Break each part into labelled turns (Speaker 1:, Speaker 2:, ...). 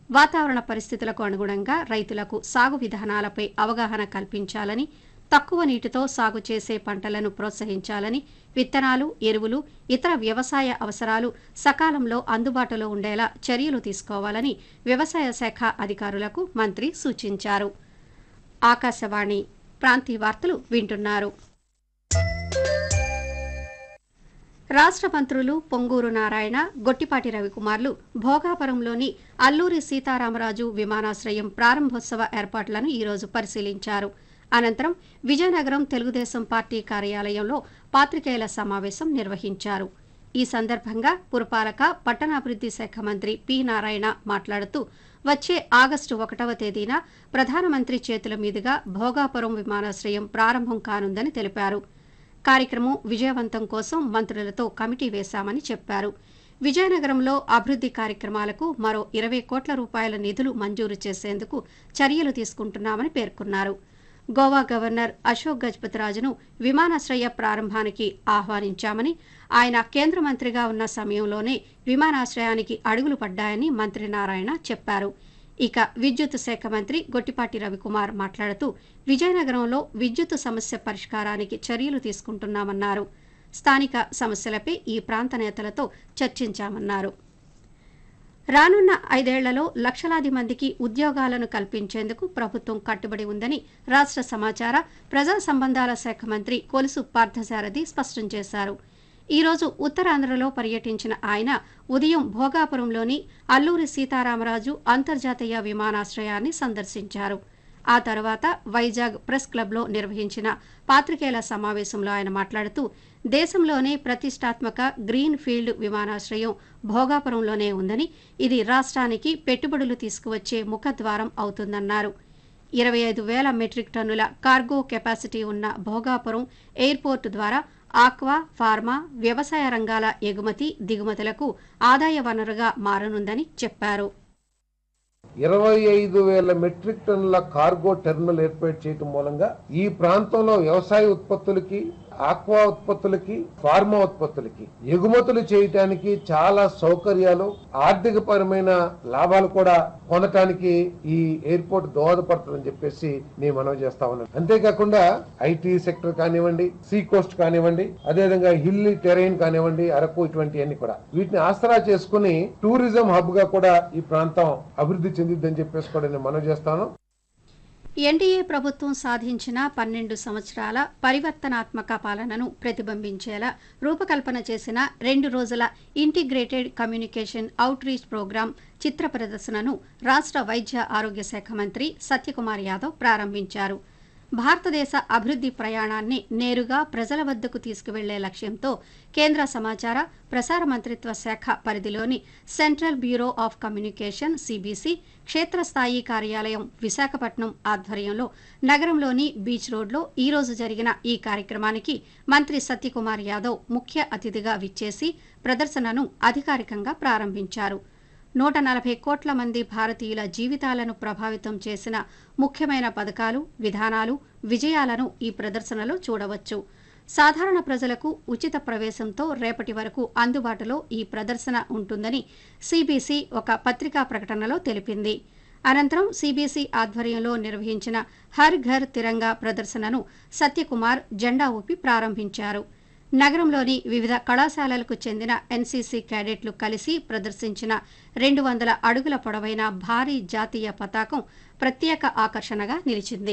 Speaker 1: వాతావరణ పరిస్థితులకు అనుగుణంగా రైతులకు సాగు విధానాలపై అవగాహన కల్పించాలని తక్కువ నీటితో సాగు చేసే పంటలను ప్రోత్సహించాలని విత్తనాలు ఎరువులు ఇతర వ్యవసాయ అవసరాలు సకాలంలో అందుబాటులో ఉండేలా చర్యలు తీసుకోవాలని వ్యవసాయ శాఖ అధికారులకు మంత్రి సూచించారు ఆకాశవాణి ప్రాంతీయ వార్తలు వింటున్నారు రాష్ట్ర మంత్రులు పొంగూరు నారాయణ గొట్టిపాటి రవికుమార్లు భోగాపురంలోని అల్లూరి సీతారామరాజు విమానాశ్రయం ప్రారంభోత్సవ ఏర్పాట్లను ఈరోజు పరిశీలించారు అనంతరం విజయనగరం తెలుగుదేశం పార్టీ కార్యాలయంలో పాత్రికేయుల సమావేశం నిర్వహించారు ఈ సందర్భంగా పురపాలక పట్టణాభివృద్ధి శాఖ మంత్రి పి నారాయణ మాట్లాడుతూ వచ్చే ఆగస్టు ఒకటవ తేదీన ప్రధానమంత్రి చేతుల మీదుగా భోగాపురం విమానాశ్రయం ప్రారంభం కానుందని తెలిపారు కార్యక్రమం విజయవంతం కోసం మంత్రులతో కమిటీ వేశామని చెప్పారు విజయనగరంలో అభివృద్ధి కార్యక్రమాలకు మరో ఇరవై కోట్ల రూపాయల నిధులు మంజూరు చేసేందుకు చర్యలు తీసుకుంటున్నామని పేర్కొన్నారు గోవా గవర్నర్ అశోక్ గజపతిరాజును విమానాశ్రయ ప్రారంభానికి ఆహ్వానించామని ఆయన కేంద్ర మంత్రిగా ఉన్న సమయంలోనే విమానాశ్రయానికి అడుగులు పడ్డాయని మంత్రి నారాయణ చెప్పారు ఇక విద్యుత్ శాఖ మంత్రి గొట్టిపాటి రవికుమార్ మాట్లాడుతూ విజయనగరంలో విద్యుత్ సమస్య పరిష్కారానికి చర్యలు తీసుకుంటున్నామన్నారు స్థానిక సమస్యలపై ఈ ప్రాంత నేతలతో చర్చించామన్నారు రానున్న ఐదేళ్లలో లక్షలాది మందికి ఉద్యోగాలను కల్పించేందుకు ప్రభుత్వం కట్టుబడి ఉందని రాష్ట్ర సమాచార ప్రజా సంబంధాల శాఖ మంత్రి కొలుసు పార్థసారథి స్పష్టం చేశారు ఈ రోజు ఉత్తరాంధ్రలో పర్యటించిన ఆయన ఉదయం భోగాపురంలోని అల్లూరి సీతారామరాజు అంతర్జాతీయ విమానాశ్రయాన్ని సందర్శించారు ఆ తర్వాత వైజాగ్ ప్రెస్ క్లబ్లో నిర్వహించిన పాత్రికేయుల సమావేశంలో ఆయన మాట్లాడుతూ దేశంలోనే ప్రతిష్టాత్మక గ్రీన్ ఫీల్డ్ విమానాశ్రయం భోగాపురంలోనే ఉందని ఇది రాష్ట్రానికి పెట్టుబడులు తీసుకువచ్చే ముఖద్వారం అవుతుందన్నారు ఇరవై ఐదు వేల మెట్రిక్ టన్నుల కార్గో కెపాసిటీ ఉన్న భోగాపురం ఎయిర్పోర్టు ద్వారా ఆక్వా ఫార్మా వ్యవసాయ రంగాల ఎగుమతి దిగుమతులకు ఆదాయ వనరుగా మారనుందని చెప్పారు
Speaker 2: ఇరవై ఐదు వేల మెట్రిక్ టన్నుల కార్గో టెర్మినల్ ఏర్పాటు చేయడం మూలంగా ఈ ప్రాంతంలో వ్యవసాయ ఉత్పత్తులకి ఆక్వా ఉత్పత్తులకి ఫార్మా ఉత్పత్తులకి ఎగుమతులు చేయటానికి చాలా సౌకర్యాలు ఆర్థిక పరమైన లాభాలు కూడా పొందటానికి ఈ ఎయిర్పోర్ట్ దోహదపడుతుందని చెప్పేసి నేను మనవి చేస్తా ఉన్నాను అంతేకాకుండా ఐటీ సెక్టర్ కానివ్వండి సీ కోస్ట్ కానివ్వండి అదేవిధంగా హిల్లీ టెరైన్ కానివ్వండి అరకు ఇటువంటివన్నీ కూడా వీటిని ఆసరా చేసుకుని టూరిజం హబ్ గా కూడా ఈ ప్రాంతం అభివృద్ధి చెందిద్దని చెప్పేసి కూడా నేను మనవి చేస్తాను
Speaker 1: ఎన్డీఏ ప్రభుత్వం సాధించిన పన్నెండు సంవత్సరాల పరివర్తనాత్మక పాలనను ప్రతిబింబించేలా రూపకల్పన చేసిన రెండు రోజుల integrated communication outreach programme చిత్ర ప్రదర్శనను రాష్ట్ర వైద్య ఆరోగ్య శాఖ మంత్రి సత్యకుమార్ యాదవ్ ప్రారంభించారు భారతదేశ అభివృద్ధి ప్రయాణాన్ని నేరుగా ప్రజల వద్దకు తీసుకువెళ్లే లక్ష్యంతో కేంద్ర సమాచార ప్రసార మంత్రిత్వ శాఖ పరిధిలోని central bureau of communication CBC క్షేత్రస్థాయి కార్యాలయం విశాఖపట్నం ఆధ్వర్యంలో నగరంలోని బీచ్ రోడ్లో ఈ రోజు జరిగిన ఈ కార్యక్రమానికి మంత్రి సత్యకుమార్ యాదవ్ ముఖ్య అతిథిగా విచ్చేసి ప్రదర్శనను అధికారికంగా ప్రారంభించారు నూట నలభై కోట్ల మంది భారతీయుల జీవితాలను ప్రభావితం చేసిన ముఖ్యమైన పథకాలు విధానాలు విజయాలను ఈ ప్రదర్శనలో చూడవచ్చు సాధారణ ప్రజలకు ఉచిత ప్రవేశంతో రేపటి వరకు అందుబాటులో ఈ ప్రదర్శన ఉంటుందని సిబిసి ఒక పత్రికా ప్రకటనలో తెలిపింది అనంతరం సిబిసి ఆధ్వర్యంలో నిర్వహించిన హర్ ఘర్ తిరంగా ప్రదర్శనను సత్యకుమార్ జెండా ఊపి ప్రారంభించారు నగరంలోని వివిధ కళాశాలలకు చెందిన ఎన్సీసీ క్యాడెట్లు కలిసి ప్రదర్శించిన రెండు వందల అడుగుల పొడవైన భారీ జాతీయ పతాకం ప్రత్యేక ఆకర్షణగా నిలిచింది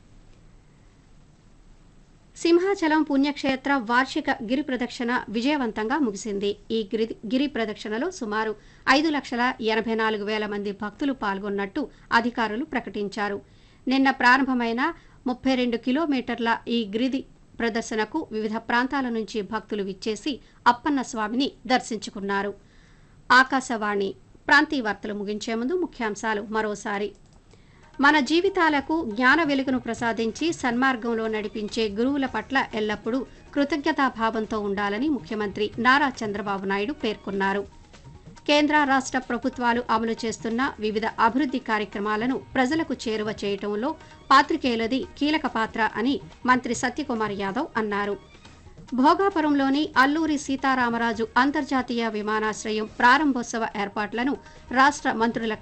Speaker 1: సింహాచలం పుణ్యక్షేత్ర వార్షిక గిరి ప్రదక్షిణ విజయవంతంగా ముగిసింది ఈ గిరి గిరి ప్రదక్షిణలో సుమారు ఐదు లక్షల ఎనభై నాలుగు వేల మంది భక్తులు పాల్గొన్నట్టు అధికారులు ప్రకటించారు నిన్న ప్రారంభమైన ముప్పై రెండు కిలోమీటర్ల ఈ గిరి ప్రదర్శనకు వివిధ ప్రాంతాల నుంచి భక్తులు విచ్చేసి అప్పన్న స్వామిని దర్శించుకున్నారు ఆకాశవాణి ప్రాంతీయ వార్తలు ముగించే ముందు ముఖ్యాంశాలు మరోసారి మన జీవితాలకు జ్ఞాన వెలుగును ప్రసాదించి సన్మార్గంలో నడిపించే గురువుల పట్ల ఎల్లప్పుడూ కృతజ్ఞతాభావంతో ఉండాలని ముఖ్యమంత్రి నారా చంద్రబాబు నాయుడు పేర్కొన్నారు కేంద్ర రాష్ట్ర ప్రభుత్వాలు అమలు చేస్తున్న వివిధ అభివృద్ధి కార్యక్రమాలను ప్రజలకు చేరువ చేయటంలో పాత్రికేయులది కీలక పాత్ర అని మంత్రి సత్యకుమార్ యాదవ్ అన్నారు భోగాపురంలోని అల్లూరి సీతారామరాజు అంతర్జాతీయ విమానాశ్రయం ప్రారంభోత్సవ ఏర్పాట్లను రాష్ట్ర మంత్రుల